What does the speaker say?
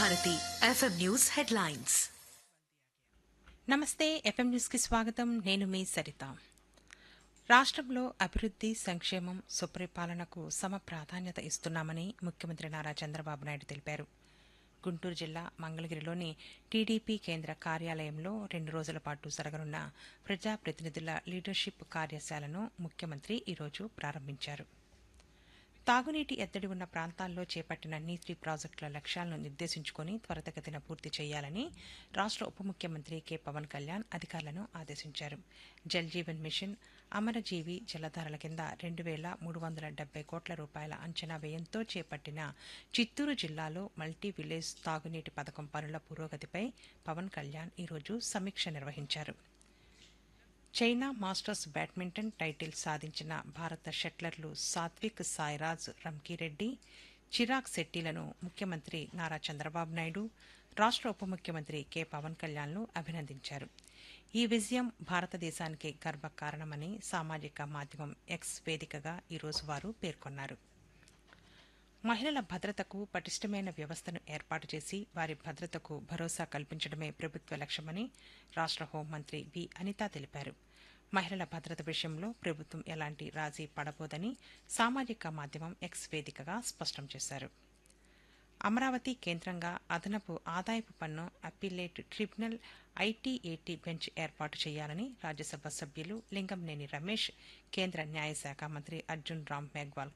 Bharati FM news headlines నమస్తే FM న్యూస్కి స్వాగతం నేను మీ సరిత రాష్ట్రంలో అభివృద్ధి సంక్షేమం సుపరిపాలనకు సమ ప్రాధాన్యత ఇస్తున్నామని ముఖ్యమంత్రి నారా చంద్రబాబు నాయుడు తెలిపారు గుంటూరు జిల్లా మంగళగిరిలోని టీడీపీ కేంద్ర కార్యాలయంలో రెండు రోజుల పాటు జరగనున్న ప్రజాప్రతినిధుల లీడర్షిప్ కార్యశాలను ముఖ్యమంత్రి ఈరోజు ప్రారంభించారు తాగునీటి ఎద్దడి ఉన్న ప్రాంతాల్లో చేపట్టిన నీటి ప్రాజెక్టుల లక్ష్యాలను నిర్దేశించుకుని త్వరితగతిన పూర్తి చేయాలని రాష్ట్ర ఉప ముఖ్యమంత్రి కె పవన్ కళ్యాణ్ అధికారులను ఆదేశించారు జల్ జీవన్ మిషన్ అమరజీవి జలధారల కింద రెండు వేల మూడు వందల డెబ్బై కోట్ల రూపాయల అంచనా వ్యయంతో చేపట్టిన చిత్తూరు జిల్లాలో మల్టీ విలేజ్ తాగునీటి పథకం పనుల పురోగతిపై పవన్ కళ్యాణ్ ఈరోజు సమీక్ష నిర్వహించారు చైనా మాస్టర్స్ బ్యాడ్మింటన్ టైటిల్ సాధించిన భారత షట్లర్లు సాత్విక్ సాయిరాజ్ రంకిరెడ్డి చిరాగ్ శెట్టిలను ముఖ్యమంత్రి నారా చంద్రబాబు నాయుడు రాష్ట్ర ఉప ముఖ్యమంత్రి కె పవన్ కళ్యాణ్లు అభినందించారు ఈ విజయం భారతదేశానికి గర్వకారణమని సామాజిక మాధ్యమం ఎక్స్ వేదికగా ఈరోజు వారు పేర్కొన్నారు మహిళల భద్రతకు పటిష్టమైన వ్యవస్థను ఏర్పాటు చేసి వారి భద్రతకు భరోసా కల్పించడమే ప్రభుత్వ లక్ష్యమని రాష్ట్ర హోంమంత్రి వి అనిత తెలిపారు మహిళల భద్రత విషయంలో ప్రభుత్వం ఎలాంటి రాజీ పడబోదని సామాజిక మాధ్యమం ఎక్స్ వేదికగా స్పష్టం చేశారు అమరావతి కేంద్రంగా అదనపు ఆదాయపు పన్ను అప్పీలేట్ ట్రిబ్యునల్ ఐటీఏటీ బెంచ్ ఏర్పాటు చేయాలని రాజ్యసభ సభ్యులు లింగంనేని రమేష్ కేంద్ర న్యాయశాఖ మంత్రి అర్జున్ రామ్ మేఘ్వాల్